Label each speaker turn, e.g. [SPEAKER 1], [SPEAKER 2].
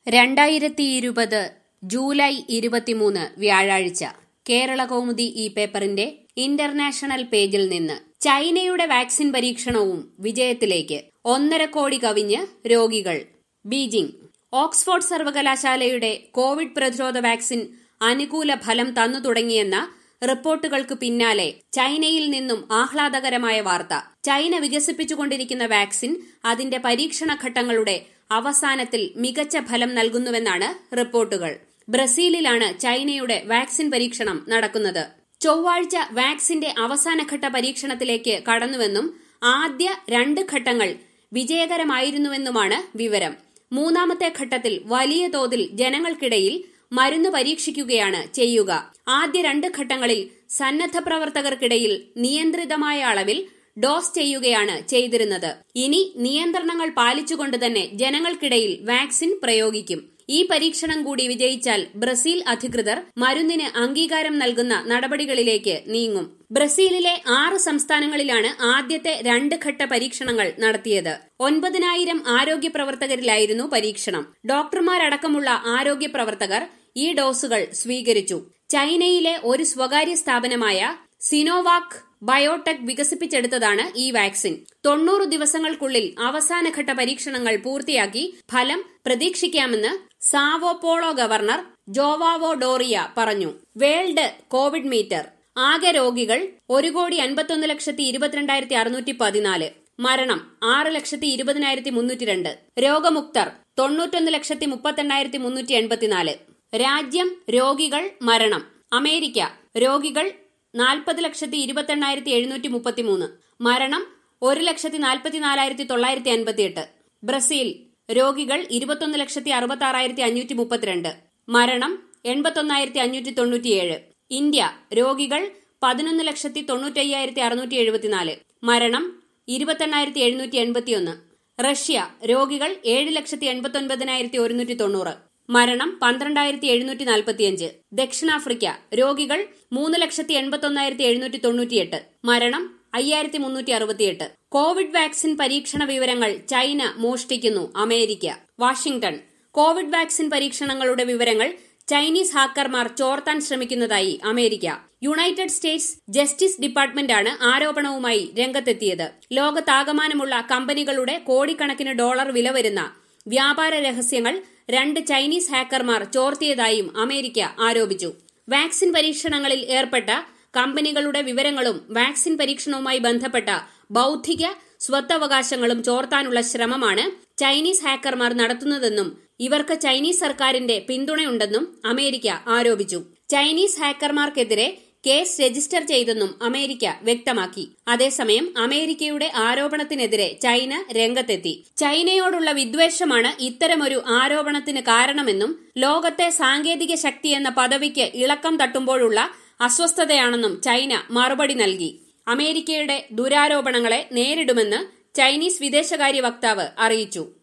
[SPEAKER 1] രണ്ടായിരത്തി ഇരുപത് ജൂലൈ ഇരുപത്തിമൂന്ന് വ്യാഴാഴ്ച കേരള കൗമുദി ഈ പേപ്പറിന്റെ ഇന്റർനാഷണൽ പേജിൽ നിന്ന് ചൈനയുടെ വാക്സിൻ പരീക്ഷണവും വിജയത്തിലേക്ക് ഒന്നര കോടി കവിഞ്ഞ് രോഗികൾ ബീജിംഗ് ഓക്സ്ഫോർഡ് സർവകലാശാലയുടെ കോവിഡ് പ്രതിരോധ വാക്സിൻ അനുകൂല ഫലം തന്നു തുടങ്ങിയെന്ന റിപ്പോർട്ടുകൾക്ക് പിന്നാലെ ചൈനയിൽ നിന്നും ആഹ്ലാദകരമായ വാർത്ത ചൈന വികസിപ്പിച്ചുകൊണ്ടിരിക്കുന്ന വാക്സിൻ അതിന്റെ പരീക്ഷണ ഘട്ടങ്ങളുടെ അവസാനത്തിൽ മികച്ച ഫലം നൽകുന്നുവെന്നാണ് റിപ്പോർട്ടുകൾ ബ്രസീലിലാണ് ചൈനയുടെ വാക്സിൻ പരീക്ഷണം നടക്കുന്നത് ചൊവ്വാഴ്ച വാക്സിന്റെ അവസാനഘട്ട പരീക്ഷണത്തിലേക്ക് കടന്നുവെന്നും ആദ്യ രണ്ട് ഘട്ടങ്ങൾ വിജയകരമായിരുന്നുവെന്നുമാണ് വിവരം മൂന്നാമത്തെ ഘട്ടത്തിൽ വലിയ തോതിൽ ജനങ്ങൾക്കിടയിൽ മരുന്ന് പരീക്ഷിക്കുകയാണ് ചെയ്യുക ആദ്യ രണ്ട് ഘട്ടങ്ങളിൽ സന്നദ്ധ പ്രവർത്തകർക്കിടയിൽ നിയന്ത്രിതമായ അളവിൽ ഡോസ് ചെയ്യുകയാണ് ചെയ്തിരുന്നത് ഇനി നിയന്ത്രണങ്ങൾ പാലിച്ചുകൊണ്ട് തന്നെ ജനങ്ങൾക്കിടയിൽ വാക്സിൻ പ്രയോഗിക്കും ഈ പരീക്ഷണം കൂടി വിജയിച്ചാൽ ബ്രസീൽ അധികൃതർ മരുന്നിന് അംഗീകാരം നൽകുന്ന നടപടികളിലേക്ക് നീങ്ങും ബ്രസീലിലെ ആറ് സംസ്ഥാനങ്ങളിലാണ് ആദ്യത്തെ രണ്ട് ഘട്ട പരീക്ഷണങ്ങൾ നടത്തിയത് ഒൻപതിനായിരം ആരോഗ്യ പ്രവർത്തകരിലായിരുന്നു പരീക്ഷണം ഡോക്ടർമാരടക്കമുള്ള ആരോഗ്യ പ്രവർത്തകർ ഈ ഡോസുകൾ സ്വീകരിച്ചു ചൈനയിലെ ഒരു സ്വകാര്യ സ്ഥാപനമായ സിനോവാക് ബയോടെക് വികസിപ്പിച്ചെടുത്തതാണ് ഈ വാക്സിൻ തൊണ്ണൂറ് ദിവസങ്ങൾക്കുള്ളിൽ അവസാനഘട്ട പരീക്ഷണങ്ങൾ പൂർത്തിയാക്കി ഫലം പ്രതീക്ഷിക്കാമെന്ന് സാവോപോളോ ഗവർണർ ജോവാവോ ഡോറിയ പറഞ്ഞു വേൾഡ് കോവിഡ് മീറ്റർ ആകെ രോഗികൾ ഒരു കോടി അൻപത്തൊന്ന് ലക്ഷത്തി ഇരുപത്തിരണ്ടായിരത്തി അറുന്നൂറ്റി പതിനാല് മരണം ആറ് ലക്ഷത്തി ഇരുപതിനായിരത്തി മുന്നൂറ്റി രണ്ട് രോഗമുക്തർ തൊണ്ണൂറ്റൊന്ന് ലക്ഷത്തി മുപ്പത്തെണ്ണായിരത്തി മുന്നൂറ്റി എൺപത്തിനാല് രാജ്യം രോഗികൾ മരണം അമേരിക്ക രോഗികൾ നാൽപ്പത് ലക്ഷത്തി ഇരുപത്തെണ്ണായിരത്തി എഴുന്നൂറ്റി മുപ്പത്തിമൂന്ന് മരണം ഒരു ലക്ഷത്തി നാൽപ്പത്തിനാലായിരത്തി തൊള്ളായിരത്തി അൻപത്തിയെട്ട് ബ്രസീൽ രോഗികൾ ഇരുപത്തൊന്ന് ലക്ഷത്തി അറുപത്തി ആറായിരത്തി അഞ്ഞൂറ്റി മുപ്പത്തിരണ്ട് മരണം എൺപത്തൊന്നായിരത്തി അഞ്ഞൂറ്റി തൊണ്ണൂറ്റിയേഴ് ഇന്ത്യ രോഗികൾ പതിനൊന്ന് ലക്ഷത്തി തൊണ്ണൂറ്റയ്യായിരത്തി അറുന്നൂറ്റി എഴുപത്തിനാല് മരണം ഇരുപത്തെണ്ണായിരത്തി എഴുന്നൂറ്റി എൺപത്തിയൊന്ന് റഷ്യ രോഗികൾ ഏഴ് ലക്ഷത്തി എൺപത്തൊൻപതിനായിരത്തി ഒരുന്നൂറ്റി തൊണ്ണൂറ് മരണം പന്ത്രണ്ടായിരത്തി എഴുന്നൂറ്റി നാൽപ്പത്തിയഞ്ച് ദക്ഷിണാഫ്രിക്ക രോഗികൾ മൂന്ന് ലക്ഷത്തി എൺപത്തൊന്നായിരത്തി എഴുന്നൂറ്റി തൊണ്ണൂറ്റിയെട്ട് മരണം അയ്യായിരത്തി മുന്നൂറ്റി അറുപത്തിയെട്ട് കോവിഡ് വാക്സിൻ പരീക്ഷണ വിവരങ്ങൾ ചൈന മോഷ്ടിക്കുന്നു അമേരിക്ക വാഷിംഗ്ടൺ കോവിഡ് വാക്സിൻ പരീക്ഷണങ്ങളുടെ വിവരങ്ങൾ ചൈനീസ് ഹാക്കർമാർ ചോർത്താൻ ശ്രമിക്കുന്നതായി അമേരിക്ക യുണൈറ്റഡ് സ്റ്റേറ്റ്സ് ജസ്റ്റിസ് ഡിപ്പാർട്ട്മെന്റാണ് ആരോപണവുമായി രംഗത്തെത്തിയത് ലോകത്താകമാനമുള്ള കമ്പനികളുടെ കോടിക്കണക്കിന് ഡോളർ വില വരുന്ന വ്യാപാര രഹസ്യങ്ങൾ രണ്ട് ചൈനീസ് ഹാക്കർമാർ ചോർത്തിയതായും അമേരിക്ക ആരോപിച്ചു വാക്സിൻ പരീക്ഷണങ്ങളിൽ ഏർപ്പെട്ട കമ്പനികളുടെ വിവരങ്ങളും വാക്സിൻ പരീക്ഷണവുമായി ബന്ധപ്പെട്ട ബൌദ്ധിക സ്വത്തവകാശങ്ങളും ചോർത്താനുള്ള ശ്രമമാണ് ചൈനീസ് ഹാക്കർമാർ നടത്തുന്നതെന്നും ഇവർക്ക് ചൈനീസ് സർക്കാരിന്റെ പിന്തുണയുണ്ടെന്നും അമേരിക്ക ആരോപിച്ചു ചൈനീസ് ഹാക്കർമാർക്കെതിരെ കേസ് രജിസ്റ്റർ ചെയ്തെന്നും അമേരിക്ക വ്യക്തമാക്കി അതേസമയം അമേരിക്കയുടെ ആരോപണത്തിനെതിരെ ചൈന രംഗത്തെത്തി ചൈനയോടുള്ള വിദ്വേഷമാണ് ഇത്തരമൊരു ആരോപണത്തിന് കാരണമെന്നും ലോകത്തെ സാങ്കേതിക ശക്തി എന്ന പദവിക്ക് ഇളക്കം തട്ടുമ്പോഴുള്ള അസ്വസ്ഥതയാണെന്നും ചൈന മറുപടി നൽകി അമേരിക്കയുടെ ദുരാരോപണങ്ങളെ നേരിടുമെന്ന് ചൈനീസ് വിദേശകാര്യ വക്താവ് അറിയിച്ചു